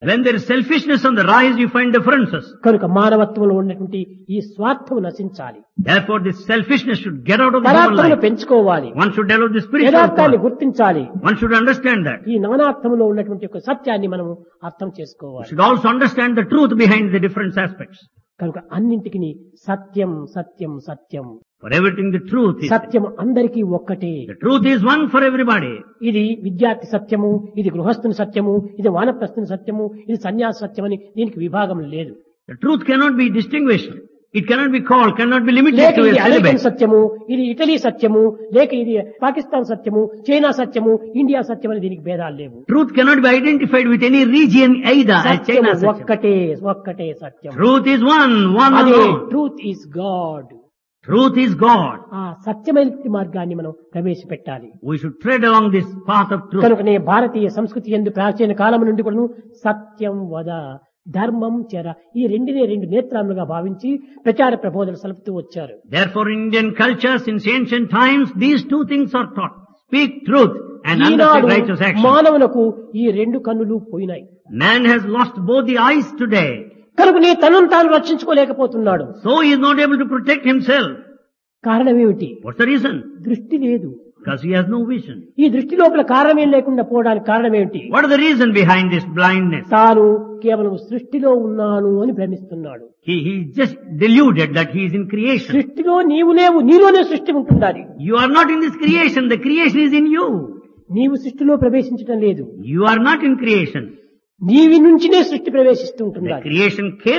When there is selfishness on the rise, you find differences. కనుక మానవత్వంలో ఉన్నటువంటి ఈ స్వార్థం నశించాలి Therefore, this selfishness should get out of the human పదార్థమును life. పెంచుకోవాలి One should develop the spiritual యథార్థాన్ని part. గుర్తించాలి One should understand that. ఈ నానార్థంలో ఉన్నటువంటి ఒక సత్యాన్ని మనము అర్థం One చేసుకోవాలి should also understand the truth behind the different aspects. కనుక అన్నింటికి సత్యం సత్యం సత్యం For everything, the truth is. సత్యం అందరికీ ఒక్కటే The truth is one for everybody. ఇది విద్యార్థి సత్యము ఇది గృహస్థుని సత్యము ఇది వానప్రస్థుని సత్యము ఇది సన్యాస సత్యం అని దీనికి విభాగం లేదు The truth cannot be distinguished. It cannot be called, cannot be limited లేక to ఇది a అమెరికన్ syllabus. సత్యము ఇది ఇటలీ సత్యము లేక ఇది పాకిస్తాన్ సత్యము చైనా సత్యము ఇండియా సత్యం అని దీనికి భేదాలు లేవు Truth cannot be identified with any region either as Satyam China Satyam. ఒక్కటే ఒక్కటే సత్యం Truth is one, one అదే alone. Truth is God Truth is God. ఆ సత్యమైన మార్గాన్ని మనం ప్రవేశపెట్టాలి We should tread along this path of truth. కనుకనే భారతీయ సంస్కృతి ఎందు ప్రాచీన కాలం నుండి కూడా సత్యం వద ధర్మం చెర ఈ రెండినే రెండు నేత్రాలుగా భావించి ప్రచార ప్రబోధనలు సలుపుతూ వచ్చారు Therefore, in Indian culture, since ancient times, these two things are taught. Speak truth and undertake Eenadu righteous action. మానవులకు ఈ రెండు కన్నులు పోయినాయి Man has lost both the eyes today. కనుక నీ తనను తాను రక్షించుకోలేకపోతున్నాడు So he is not able to protect himself. కారణం ఏమిటి What's the reason? దృష్టి లేదు Because he has no vision. ఈ దృష్టి లోపల కారణమేం లేకుండా పోవడానికి కారణం ఏమిటి What is the reason behind this blindness? తాను కేవలం సృష్టిలో ఉన్నాను అని భ్రమిస్తున్నాడు He, he is just deluded that he is in creation. సృష్టిలో నీవు లేవు నీలోనే సృష్టి ఉంటుండాలి You are not in this creation. The creation is in you. నీవు సృష్టిలో ప్రవేశించడం లేదు You are not in creation. నీవి నుంచినే సృష్టి ప్రవేశిస్తూ The ఉంటుండాలి creation came